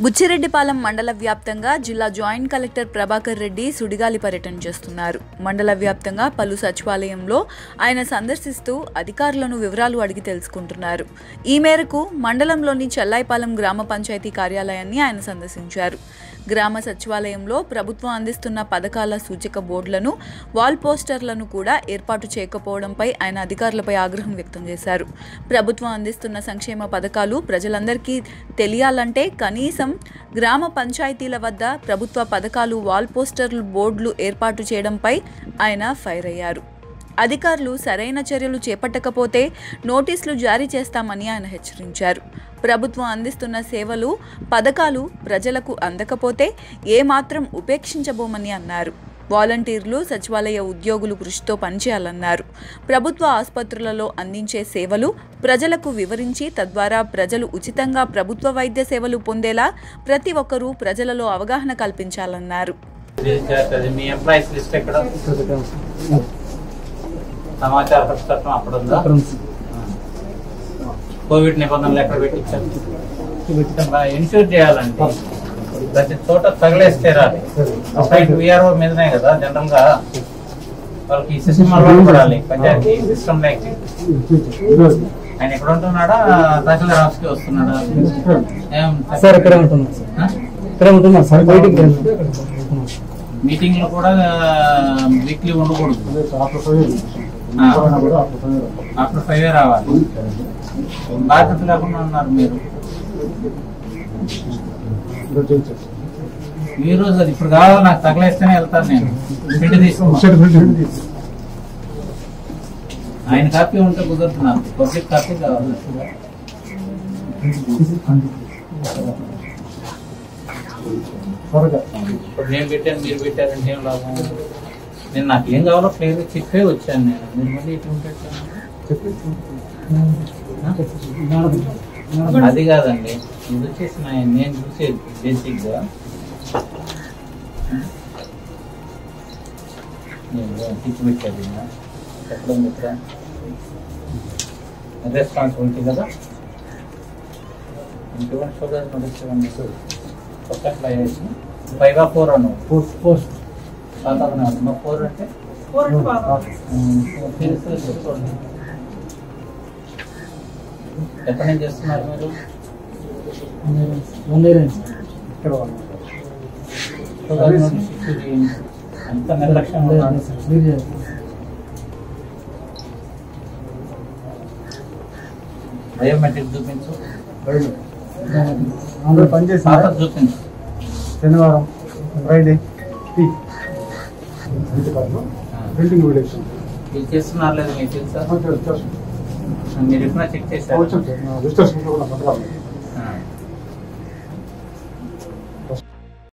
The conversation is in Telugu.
బుచ్చిరెడ్డిపాలెం మండల వ్యాప్తంగా జిల్లా జాయింట్ కలెక్టర్ ప్రభాకర్ రెడ్డి సుడిగాలి పర్యటన చేస్తున్నారు మండల వ్యాప్తంగా పలు సచివాలయంలో ఆయన సందర్శిస్తూ అధికారులను వివరాలు అడిగి తెలుసుకుంటున్నారు ఈ మేరకు మండలంలోని చెల్లాయిపాలెం గ్రామ పంచాయతీ కార్యాలయాన్ని ఆయన సందర్శించారు గ్రామ సచివాలయంలో ప్రభుత్వం అందిస్తున్న పథకాల సూచిక బోర్డులను వాల్ పోస్టర్లను కూడా ఏర్పాటు చేయకపోవడంపై ఆయన అధికారులపై ఆగ్రహం వ్యక్తం చేశారు ప్రభుత్వం అందిస్తున్న సంక్షేమ పథకాలు ప్రజలందరికీ తెలియాలంటే కనీసం గ్రామ పంచాయతీల వద్ద ప్రభుత్వ పథకాలు వాల్ పోస్టర్లు బోర్డులు ఏర్పాటు చేయడంపై ఆయన ఫైర్ అయ్యారు అధికారులు సరైన చర్యలు చేపట్టకపోతే నోటీసులు జారీ చేస్తామని ఆయన హెచ్చరించారు ప్రభుత్వం అందిస్తున్న సేవలు పథకాలు ప్రజలకు అందకపోతే ఏమాత్రం ఉపేక్షించబోమని అన్నారు వాలంటీర్లు సచివాలయ ఉద్యోగులు కృషితో పనిచేయాలన్నారు ప్రభుత్వ ఆసుపత్రులలో అందించే సేవలు ప్రజలకు వివరించి తద్వారా ప్రజలు ఉచితంగా ప్రభుత్వ వైద్య సేవలు పొందేలా ప్రతి ఒక్కరూ ప్రజలలో అవగాహన కల్పించాలన్నారు అది మీ ఎంప్లాయీస్ లిస్ట్ ఎక్కడ సమాచార హక్కు చట్టం అక్కడ ఉందా కోవిడ్ నిబంధనలు ఎక్కడ పెట్టించారు ఇన్సూర్ చేయాలంటే ప్రతి చోట తగిలేస్తే రాలి సైట్ విఆర్ఓ మీదనే కదా జనరల్ గా వాళ్ళకి ఈ సిస్టమ్ అలవాటు పడాలి పంచాయతీ సిస్టమ్ లైక్ ఆయన ఎక్కడ ఉంటున్నాడా తహసీల్దార్ ఆఫీస్కి వస్తున్నాడా ఏం సార్ ఇక్కడే ఉంటున్నాం సార్ ఆ? ఇక్కడే ఉంటున్నాం సార్ బయటికి వెళ్ళాం. మీటింగ్లు కూడా వీక్లీ ఉండకూడదు ఆఫ్టర్ ఫైవ్ రావాలి బాధ్యత లేకుండా ఉన్నారు మీరు ఈ రోజు అది ఇప్పుడు కావాలి నాకు తగలేస్తేనే వెళ్తాను నేను ప్రింట్ తీసుకున్నా ఆయన కాపీ ఉంటే కుదరదు నాకు పబ్లిక్ కాపీ కావాలి ఇప్పుడు నేను పెట్టాను మీరు పెట్టారంటే ఏం లాభం నేను నాకు ఏం కావాలో క్లియర్గా చెప్పే వచ్చాను నేను మీరు మళ్ళీ ఇట్లా ఉంటే ఎట్లా? అది కాదండి ఇది వచ్చేసి నా- నేను చూసేది బేసిక్ గా నేను పిచ్చి పెట్టాను ఇంకా. ఎక్కడ ఉంది ఇక్కడ రెస్పాన్సిబిలిటీ కదా ఇంకెవరి షుగర్ నడుస్తుంది కొత్త ప్లేయర్స్ ఫైవ్ ఆ ఫోర్ అను పోస్ట్ పోస్ట్ సాధారణ ఫోర్ అంటే ఉమ్, తెలుసు, చెప్పండి. ఎక్కడి నుంచి చేస్తున్నారు మీరు వన్ ఇయర్ అయింది సార్. ఇక్కడ షుగర్ నుండి షిఫ్ట్ చేయండి. అంత నిర్లక్ష్యం లేదు ఉన్నారు. సార్. మీరు చేయాలి. బయోమెట్రిక్ చూపించు అందరూ పనిచేసి పాత చూపించు శనివారం ఫ్రైడే ప్రింటింగ్ విలేషన్ ఇది చేస్తున్నారు లేదు మీకు తెలుసా మీరు ఎప్పుడైనా చెక్ చేశారు రిజిస్ట్రేషన్ కూడా పథకాలు ఆ.